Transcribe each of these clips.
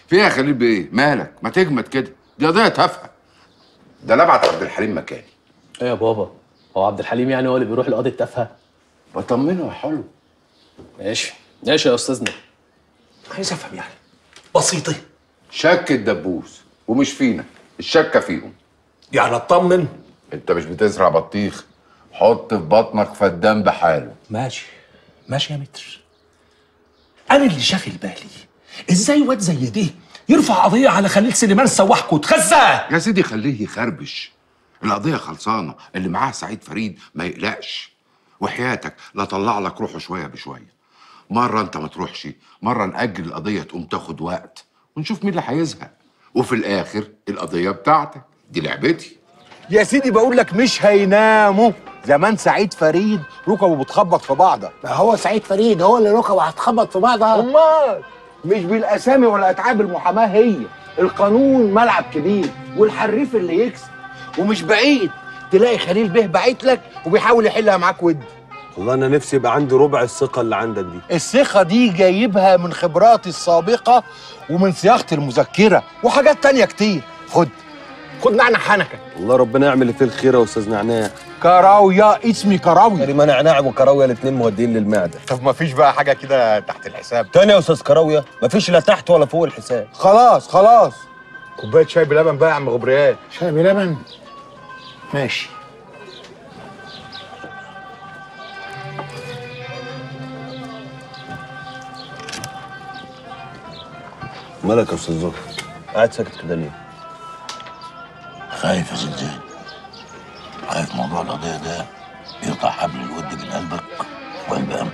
في ايه يا خليل بايه مالك ما تجمد كده دي قضيه تافهه ده انا ابعت عبد الحليم مكاني ايه يا بابا هو عبد الحليم يعني هو اللي بيروح لقاضي التافهه بطمنه يا حلو ماشي ماشي يا استاذنا عايز افهم يعني بسيطه شك الدبوس ومش فينا الشكه فيهم يعني اطمن انت مش بتزرع بطيخ حط في بطنك فدان بحاله ماشي ماشي يا متر انا اللي شاغل بالي ازاي واد زي دي يرفع قضيه على خليل سليمان سواح وتخزى يا سيدي خليه يخربش القضيه خلصانه اللي معاه سعيد فريد ما يقلقش وحياتك لا طلع لك روحه شويه بشويه مره انت ما تروحش مره ناجل القضيه تقوم تاخد وقت ونشوف مين اللي هيزهق وفي الاخر القضيه بتاعتك دي لعبتي يا سيدي بقول لك مش هيناموا زمان سعيد فريد ركبه بتخبط في بعضها ما هو سعيد فريد هو اللي ركبه هتخبط في بعضها امال مش بالاسامي ولا اتعاب المحاماه هي القانون ملعب كبير والحريف اللي يكسب ومش بعيد تلاقي خليل به باعت لك وبيحاول يحلها معاك ود والله انا نفسي يبقى عندي ربع الثقه اللي عندك دي الثقة دي جايبها من خبراتي السابقة ومن صياغتي المذكرة وحاجات تانية كتير خد خد نعنع حنكة والله ربنا يعمل اللي فيه الخير يا استاذ نعناع كراوية اسمي كراوية كريم نعناع وكراويه الاثنين مودين للمعده طب ما فيش بقى حاجة كده تحت الحساب تاني يا استاذ كراويه مفيش لا تحت ولا فوق الحساب خلاص خلاص كوباية شاي بلبن بقى يا عم غبريات شاي بلبن ماشي مالك يا استاذ زهر قاعد ساكت كده ليه خايف يا زلزال خايف موضوع القضية ده يقطع حبل الود بين قلبك وقلب أمل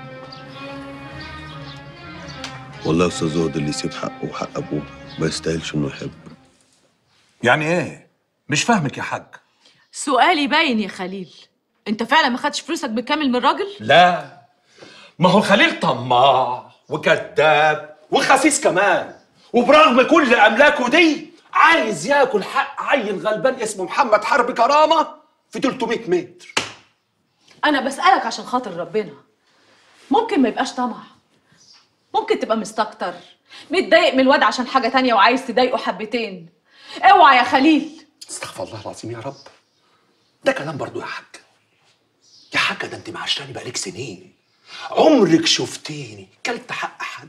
والله يا استاذ زهر ده اللي يسيب حقه وحق ابوه ما يستاهلش انه يحب يعني ايه مش فاهمك يا حاج سؤالي باين يا خليل انت فعلا ما خدتش فلوسك بالكامل من الراجل لا ما هو خليل طماع وكذاب وخسيس كمان وبرغم كل املاكه دي عايز ياكل حق عيل غلبان اسمه محمد حرب كرامه في 300 متر انا بسألك عشان خاطر ربنا ممكن ما يبقاش طمع ممكن تبقى مستكتر متضايق من الواد عشان حاجة تانية وعايز تضايقه حبتين اوعى يا خليل استغفر الله العظيم يا رب ده كلام برضو يا حاج يا حاجة ده انت معشراني بقالك سنين عمرك شفتيني كلت حق حد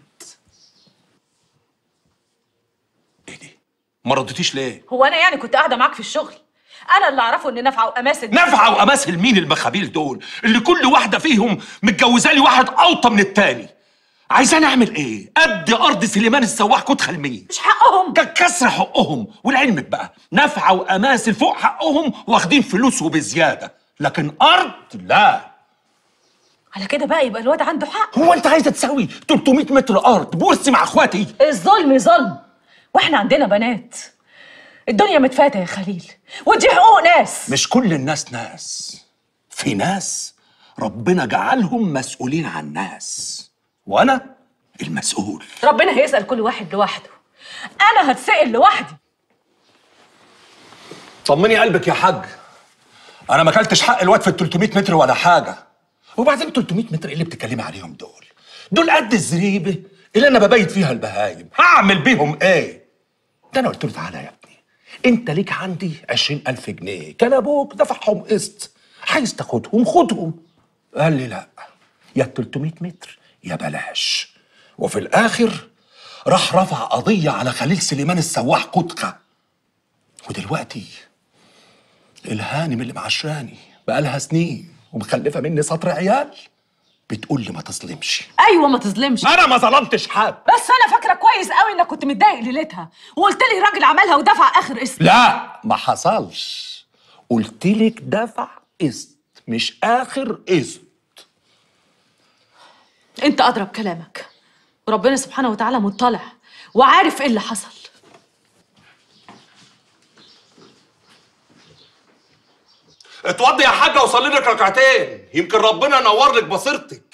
ايه دي ما ردتيش ليه هو انا يعني كنت قاعدة معاك في الشغل انا اللي اعرفه ان نافعة واماسة دي- نفعة واماثل مين المخابيل دول اللي كل واحدة فيهم متجوزة لي واحد اوطى من التاني عايزاني اعمل ايه ادي ارض سليمان السواح كتخل مين مش حقهم كسر حقهم ولعلمك بقى نفعة واماثل فوق حقهم واخدين فلوس وبزيادة لكن ارض لا على كده بقى يبقى الواد عنده حق هو انت عايزه تساوي 300 متر ارض بورسي مع اخواتي الظلم ظلم واحنا عندنا بنات الدنيا متفاتة يا خليل ودي حقوق ناس مش كل الناس ناس في ناس ربنا جعلهم مسؤولين عن ناس وانا المسؤول ربنا هيسأل كل واحد لوحده انا هتسأل لوحدي طمني قلبك يا حاج انا ما اكلتش حق الواد في ال 300 متر ولا حاجه وبعدين 300 متر ايه اللي بتتكلمي عليهم دول دول قد الزريبه اللي انا ببيت فيها البهايم هعمل بيهم ايه ده انا قلت له تعالى يا ابني انت ليك عندي 20000 جنيه كان ابوك دفعهم قسط عايز تاخدهم خدهم قال لي لا يا 300 متر يا بلاش وفي الاخر راح رفع قضيه على خليل سليمان السواح كتخه ودلوقتي الهانم اللي معشراني بقالها سنين ومخلفه مني سطر عيال بتقول لي ما تظلمش ايوه ما تظلمش انا ما ظلمتش حد بس انا فاكره كويس قوي انك كنت متضايق ليلتها وقلت لي راجل عملها ودفع اخر قسط لا ما حصلش قلت لك دفع قسط مش اخر قسط انت اضرب كلامك وربنا سبحانه وتعالى مطلع وعارف ايه اللي حصل اتوضي يا حاجه وصلي لك ركعتين يمكن ربنا ينور لك بصيرتك